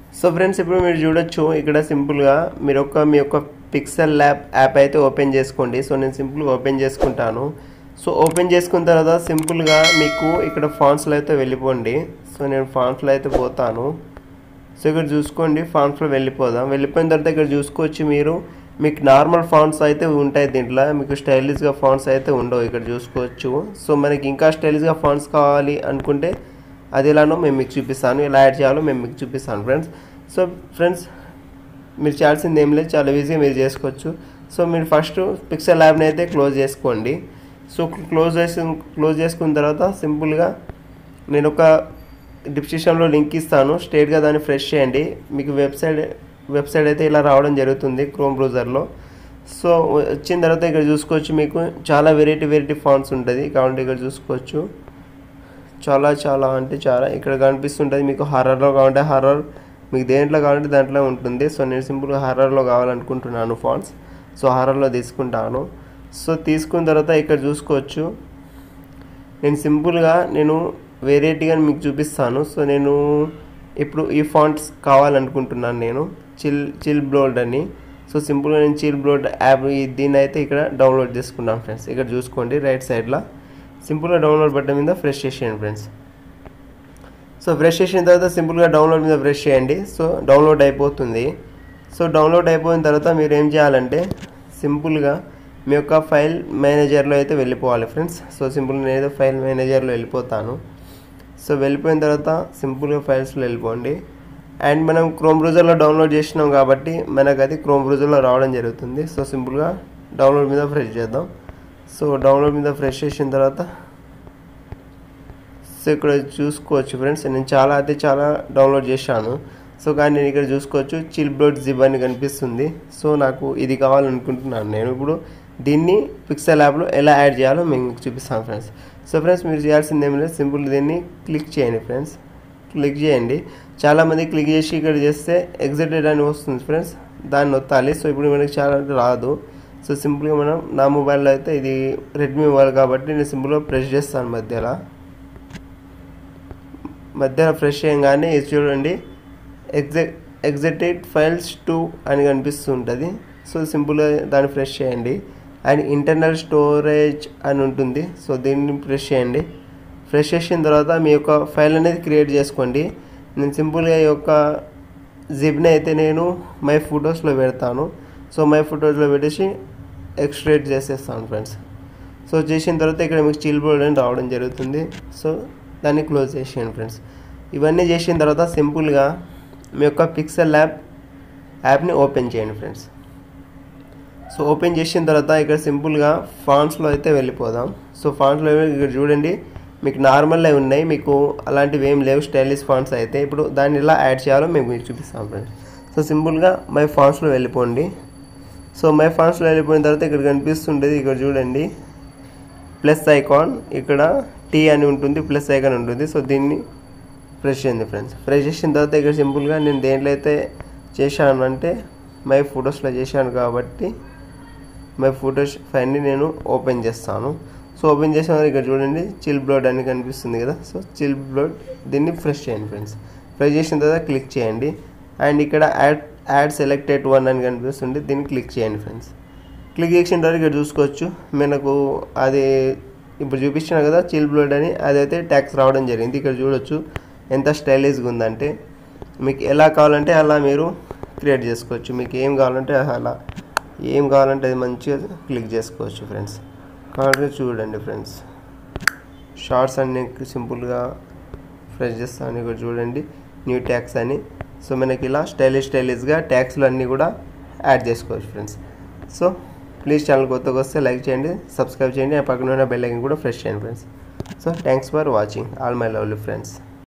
so friends ఇప్పుడు మీరు చూడొచ్చు ఇక్కడ సింపుల్గా మీరు ఒక మీ యొక్క పిక్సెల్ ల్యాబ్ యాప్ అయితే ఓపెన్ చేసుకోండి సో నేను సింపుల్గా ఓపెన్ చేసుకుంటాను సో ఓపెన్ చేసుకున్న తర్వాత సింపుల్గా మీకు ఇక్కడ ఫాంట్స్లో అయితే వెళ్ళిపోండి సో నేను ఫాంట్స్లో అయితే పోతాను సో ఇక్కడ చూసుకోండి ఫాంట్స్లో వెళ్ళిపోదాం వెళ్ళిపోయిన తర్వాత ఇక్కడ చూసుకోవచ్చు మీరు మీకు నార్మల్ ఫాంట్స్ అయితే ఉంటాయి దీంట్లో మీకు స్టైలిష్గా ఫాంట్స్ అయితే ఉండవు ఇక్కడ చూసుకోవచ్చు సో మనకి ఇంకా స్టైలిష్గా ఫాంట్స్ కావాలి అనుకుంటే అది ఎలానో మేము మీకు చూపిస్తాను ఎలా యాడ్ చేయాలో మేము మీకు చూపిస్తాను ఫ్రెండ్స్ సో ఫ్రెండ్స్ మీరు చేయాల్సింది ఏం లేదు చాలా ఈజీగా మీరు చేసుకోవచ్చు సో మీరు ఫస్ట్ పిక్సెల్ ల్యాబ్ని అయితే క్లోజ్ చేసుకోండి సో క్లోజ్ చేసి క్లోజ్ చేసుకున్న తర్వాత సింపుల్గా నేను ఒక డిస్క్రిప్షన్లో లింక్ ఇస్తాను స్ట్రేట్గా దాన్ని ఫ్రెష్ చేయండి మీకు వెబ్సైట్ వెబ్సైట్ అయితే ఇలా రావడం జరుగుతుంది క్రోమ్ బ్రౌజర్లో సో వచ్చిన తర్వాత ఇక్కడ చూసుకోవచ్చు మీకు చాలా వెరైటీ వెరైటీ ఫాంట్స్ ఉంటుంది కాబట్టి ఇక్కడ చూసుకోవచ్చు చాలా చాలా అంటే చాలా ఇక్కడ కనిపిస్తుంటుంది మీకు హర్రర్లో కావాలంటే హర్రర్ మీకు దేంట్లో కావాలంటే దాంట్లో ఉంటుంది సో నేను సింపుల్గా హర్రర్లో కావాలనుకుంటున్నాను ఫాంట్స్ సో హర్రర్లో తీసుకుంటాను సో తీసుకున్న తర్వాత ఇక్కడ చూసుకోవచ్చు నేను సింపుల్గా నేను వెరైటీగా మీకు చూపిస్తాను సో నేను ఇప్పుడు ఈ ఫాంట్స్ కావాలనుకుంటున్నాను నేను చిల్ చిల్ బ్లోడ్ అని సో సింపుల్గా నేను చిల్ బ్లోడ్ యాప్ దీన్ని అయితే ఇక్కడ డౌన్లోడ్ చేసుకున్నాను ఫ్రెండ్స్ ఇక్కడ చూసుకోండి రైట్ సైడ్లో సింపుల్గా డౌన్లోడ్ బటన్ మీద ఫ్రెష్ చేసేయండి ఫ్రెండ్స్ సో ఫ్రెష్ చేసిన తర్వాత సింపుల్గా డౌన్లోడ్ మీద ఫ్రెష్ చేయండి సో డౌన్లోడ్ అయిపోతుంది సో డౌన్లోడ్ అయిపోయిన తర్వాత మీరు ఏం చేయాలంటే సింపుల్గా మీ యొక్క ఫైల్ మేనేజర్లో అయితే వెళ్ళిపోవాలి ఫ్రెండ్స్ సో సింపుల్గా నేను ఏదో ఫైల్ మేనేజర్లో వెళ్ళిపోతాను సో వెళ్ళిపోయిన తర్వాత సింపుల్గా ఫైల్స్లో వెళ్ళిపోండి అండ్ మనం క్రోమ్ బ్రౌజర్లో డౌన్లోడ్ చేసినాం కాబట్టి మనకు అది క్రోమ్ బ్రౌజర్లో రావడం జరుగుతుంది సో సింపుల్గా డౌన్లోడ్ మీద ఫ్రెష్ చేద్దాం సో డౌన్లోడ్ మీద ఫ్రెష్ చేసిన తర్వాత సో ఇక్కడ చూసుకోవచ్చు ఫ్రెండ్స్ నేను చాలా అయితే చాలా డౌన్లోడ్ చేశాను సో కానీ నేను ఇక్కడ చూసుకోవచ్చు చిల్ బ్లోడ్ జిబ్ అని కనిపిస్తుంది సో నాకు ఇది కావాలనుకుంటున్నాను నేను ఇప్పుడు దీన్ని పిక్సెల్ యాప్లో ఎలా యాడ్ చేయాలో మేము మీకు చూపిస్తాను ఫ్రెండ్స్ సో ఫ్రెండ్స్ మీరు చేయాల్సింది ఏం లేదు సింపుల్ దీన్ని క్లిక్ చేయండి ఫ్రెండ్స్ క్లిక్ చేయండి చాలామంది క్లిక్ చేసి ఇక్కడ చేస్తే ఎగ్జిటెడ్ అని వస్తుంది ఫ్రెండ్స్ దాన్ని నొత్తాలి సో ఇప్పుడు మనకి చాలా రాదు సో సింపుల్గా మనం నా మొబైల్లో అయితే ఇది రెడ్మీ మొబైల్ కాబట్టి నేను సింపుల్గా ప్రెస్ చేస్తాను మధ్యలో మధ్యలో ఫ్రెష్ చేయగానే ఇది చూడండి ఎగ్జె ఎగ్జిటెడ్ ఫైల్స్ టూ అని కనిపిస్తుంటుంది సో సింపుల్గా దాన్ని ఫ్రెష్ చేయండి అండ్ ఇంటర్నల్ స్టోరేజ్ అని ఉంటుంది సో దీన్ని ఫ్రెష్ చేయండి ఫ్రెష్ చేసిన తర్వాత మీ యొక్క ఫైల్ అనేది క్రియేట్ చేసుకోండి నేను సింపుల్గా ఈ యొక్క జిప్ని అయితే నేను మై ఫొటోస్లో పెడతాను సో మై ఫొటోస్లో పెట్టేసి ఎక్స్ట్రేట్ చేసేస్తాను ఫ్రెండ్స్ సో చేసిన తర్వాత ఇక్కడ మీకు చిల్ బోర్డ్ అని రావడం జరుగుతుంది సో దాన్ని క్లోజ్ చేసేయండి ఫ్రెండ్స్ ఇవన్నీ చేసిన తర్వాత సింపుల్గా మీ యొక్క పిక్సెల్ ల్యాబ్ యాప్ని ఓపెన్ చేయండి ఫ్రెండ్స్ సో ఓపెన్ చేసిన తర్వాత ఇక్కడ సింపుల్గా ఫాంట్స్లో అయితే వెళ్ళిపోదాం సో ఫాంట్స్లో ఇక్కడ చూడండి మీకు నార్మల్ ఉన్నాయి మీకు అలాంటివి ఏం లేవు స్టైలిష్ ఫాంట్స్ అయితే ఇప్పుడు దాన్ని ఎలా యాడ్ చేయాలో మేము మీకు చూపిస్తాం ఫ్రెండ్స్ సో సింపుల్గా మై ఫాంట్స్లో వెళ్ళిపోండి సో మై ఫాంట్స్లో వెళ్ళిపోయిన తర్వాత ఇక్కడ కనిపిస్తుంటుంది ఇక్కడ చూడండి ప్లస్ ఐకాన్ ఇక్కడ టీ అని ఉంటుంది ప్లస్ ఐకాన్ ఉంటుంది సో దీన్ని ఫ్రెష్ చేయండి ఫ్రెండ్స్ ఫ్రెష్ చేసిన తర్వాత ఇక్కడ సింపుల్గా నేను దేంట్లో అయితే చేశాను అంటే మై ఫొటోస్లో చేశాను కాబట్టి మై ఫొటోస్ ఫైల్ని నేను ఓపెన్ చేస్తాను సో ఓపెన్ చేసిన తర్వాత ఇక్కడ చూడండి చిల్ బ్లోడ్ అని కనిపిస్తుంది కదా సో చిల్ బ్లోడ్ దీన్ని ఫ్రెష్ చేయండి ఫ్రెండ్స్ ఫ్రెష్ చేసిన తర్వాత క్లిక్ చేయండి అండ్ ఇక్కడ యాడ్ యాడ్ సెలెక్టెడ్ వన్ అని కనిపిస్తుంది దీన్ని క్లిక్ చేయండి ఫ్రెండ్స్ క్లిక్ చేసిన తర్వాత ఇక్కడ చూసుకోవచ్చు మనకు అది ఇప్పుడు చూపించిన కదా చిల్ బ్లోడ్ అని అదైతే ట్యాక్స్ రావడం జరిగింది ఇక్కడ చూడొచ్చు ఎంత స్టైలిష్గా ఉందంటే మీకు ఎలా కావాలంటే అలా మీరు క్రియేట్ చేసుకోవచ్చు మీకు ఏం కావాలంటే అలా ఏం కావాలంటే అది మంచిగా క్లిక్ చేసుకోవచ్చు ఫ్రెండ్స్ కాబట్టి చూడండి ఫ్రెండ్స్ షార్ట్స్ అన్ని సింపుల్గా ఫ్రెష్ చేస్తాను ఇక్కడ చూడండి న్యూ ట్యాక్స్ అని సో మనకి ఇలా స్టైలిష్ స్టైలిష్గా ట్యాక్స్లు అన్నీ కూడా యాడ్ చేసుకోవచ్చు ఫ్రెండ్స్ సో ప్లీజ్ ఛానల్ కొత్తగా వస్తే లైక్ చేయండి సబ్స్క్రైబ్ చేయండి ఆ పక్కన ఉన్న బెల్ ఐకన్ కూడా ఫ్రెష్ చేయండి friends so thanks for watching all my lovely friends